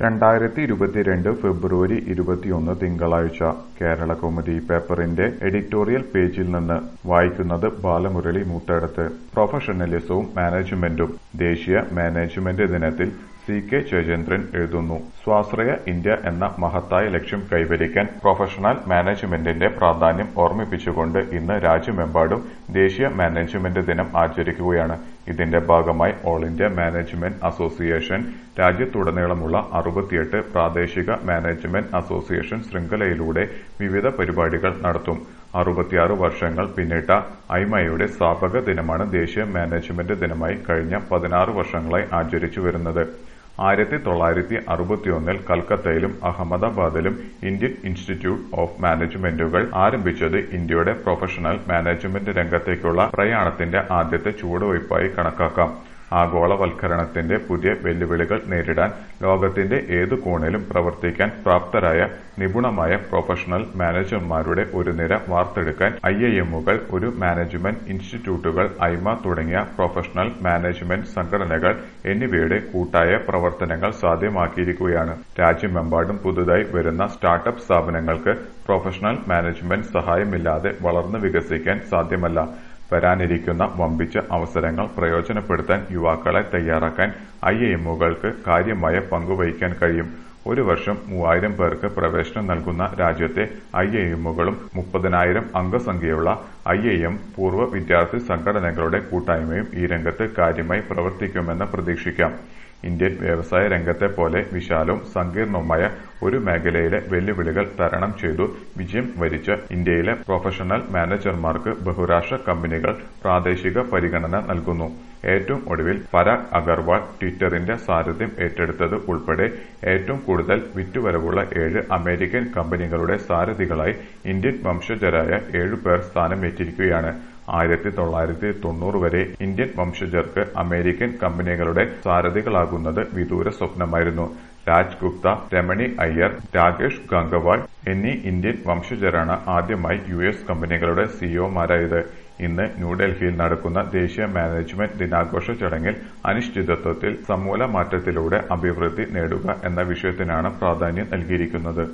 രണ്ടായിരത്തി ഇരുപത്തിരണ്ട് ഫെബ്രുവരി ഇരുപത്തിയൊന്ന് തിങ്കളാഴ്ച കേരളകൗമുദി പേപ്പറിന്റെ എഡിറ്റോറിയൽ പേജിൽ നിന്ന് വായിക്കുന്നത് ബാലമുരളി മൂത്തേടത്ത് പ്രൊഫഷണലിസവും മാനേജ്മെന്റും ദേശീയ മാനേജ്മെന്റ് ദിനത്തിൽ സി കെ ജയചന്ദ്രൻ എഴുതുന്നു സ്വാശ്രയ ഇന്ത്യ എന്ന മഹത്തായ ലക്ഷ്യം കൈവരിക്കാൻ പ്രൊഫഷണൽ മാനേജ്മെന്റിന്റെ പ്രാധാന്യം ഓർമ്മിപ്പിച്ചുകൊണ്ട് ഇന്ന് രാജ്യമെമ്പാടും ദേശീയ മാനേജ്മെന്റ് ദിനം ആചരിക്കുകയാണ് ഇതിന്റെ ഭാഗമായി ഓൾ ഇന്ത്യ മാനേജ്മെന്റ് അസോസിയേഷൻ രാജ്യത്തുടനീളമുള്ള അറുപത്തിയെട്ട് പ്രാദേശിക മാനേജ്മെന്റ് അസോസിയേഷൻ ശൃംഖലയിലൂടെ വിവിധ പരിപാടികൾ നടത്തും അറുപത്തിയാറ് വർഷങ്ങൾ പിന്നിട്ട ഐമയുടെ സ്ഥാപക ദിനമാണ് ദേശീയ മാനേജ്മെന്റ് ദിനമായി കഴിഞ്ഞ പതിനാറ് വർഷങ്ങളായി ആചരിച്ചു വരുന്നത് ആയിരത്തി തൊള്ളായിരത്തി അറുപത്തിയൊന്നിൽ കൽക്കത്തയിലും അഹമ്മദാബാദിലും ഇന്ത്യൻ ഇൻസ്റ്റിറ്റ്യൂട്ട് ഓഫ് മാനേജ്മെന്റുകൾ ആരംഭിച്ചത് ഇന്ത്യയുടെ പ്രൊഫഷണൽ മാനേജ്മെന്റ് രംഗത്തേക്കുള്ള പ്രയാണത്തിന്റെ ആദ്യത്തെ ചുവടുവയ്പായി കണക്കാക്കാം ആഗോളവൽക്കരണത്തിന്റെ പുതിയ വെല്ലുവിളികൾ നേരിടാൻ ലോകത്തിന്റെ ഏതു കോണിലും പ്രവർത്തിക്കാൻ പ്രാപ്തരായ നിപുണമായ പ്രൊഫഷണൽ മാനേജർമാരുടെ ഒരു നിര വാർത്തെടുക്കാൻ ഐ ഐ എമ്മുകൾ ഒരു മാനേജ്മെന്റ് ഇൻസ്റ്റിറ്റ്യൂട്ടുകൾ ഐമ തുടങ്ങിയ പ്രൊഫഷണൽ മാനേജ്മെന്റ് സംഘടനകൾ എന്നിവയുടെ കൂട്ടായ പ്രവർത്തനങ്ങൾ സാധ്യമാക്കിയിരിക്കുകയാണ് രാജ്യമെമ്പാടും പുതുതായി വരുന്ന സ്റ്റാർട്ടപ്പ് സ്ഥാപനങ്ങൾക്ക് പ്രൊഫഷണൽ മാനേജ്മെന്റ് സഹായമില്ലാതെ വളർന്നു വികസിക്കാൻ സാധ്യമല്ല വരാനിരിക്കുന്ന വമ്പിച്ച അവസരങ്ങൾ പ്രയോജനപ്പെടുത്താൻ യുവാക്കളെ തയ്യാറാക്കാൻ ഐ ഐ എമ്മുകൾക്ക് കാര്യമായ പങ്കുവഹിക്കാൻ കഴിയും ഒരു വർഷം മൂവായിരം പേർക്ക് പ്രവേശനം നൽകുന്ന രാജ്യത്തെ ഐ ഐ എമ്മുകളും മുപ്പതിനായിരം അംഗസംഖ്യയുള്ള ഐ ഐ എം പൂർവ്വ വിദ്യാർത്ഥി സംഘടനകളുടെ കൂട്ടായ്മയും ഈ രംഗത്ത് കാര്യമായി പ്രവർത്തിക്കുമെന്ന് പ്രതീക്ഷിക്കാം ഇന്ത്യൻ വ്യവസായ രംഗത്തെ പോലെ വിശാലവും സങ്കീർണവുമായ ഒരു മേഖലയിലെ വെല്ലുവിളികൾ തരണം ചെയ്തു വിജയം വരിച്ച ഇന്ത്യയിലെ പ്രൊഫഷണൽ മാനേജർമാർക്ക് ബഹുരാഷ്ട്ര കമ്പനികൾ പ്രാദേശിക പരിഗണന നൽകുന്നു ഏറ്റവും ഒടുവിൽ പരാഗ് അഗർവാൾ ട്വിറ്ററിന്റെ സാരഥ്യം ഏറ്റെടുത്തത് ഉൾപ്പെടെ ഏറ്റവും കൂടുതൽ വിറ്റുവരവുള്ള ഏഴ് അമേരിക്കൻ കമ്പനികളുടെ സാരഥികളായി ഇന്ത്യൻ വംശജരായ ഏഴുപേർ സ്ഥാനമേറ്റിരിക്കുകയാണ് ആയിരത്തി തൊള്ളായിരത്തി തൊണ്ണൂറ് വരെ ഇന്ത്യൻ വംശജർക്ക് അമേരിക്കൻ കമ്പനികളുടെ സാരഥികളാകുന്നത് വിദൂര സ്വപ്നമായിരുന്നു രാജ് ഗുപ്ത രമണി അയ്യർ രാകേഷ് ഗംഗവാൾ എന്നീ ഇന്ത്യൻ വംശജരാണ് ആദ്യമായി യു എസ് കമ്പനികളുടെ സിഇഒമാരായത് ഇന്ന് ന്യൂഡൽഹിയിൽ നടക്കുന്ന ദേശീയ മാനേജ്മെന്റ് ദിനാഘോഷ ചടങ്ങിൽ അനിശ്ചിതത്വത്തിൽ സമൂല മാറ്റത്തിലൂടെ അഭിവൃദ്ധി നേടുക എന്ന വിഷയത്തിനാണ് പ്രാധാന്യം നൽകിയിരിക്കുന്നത്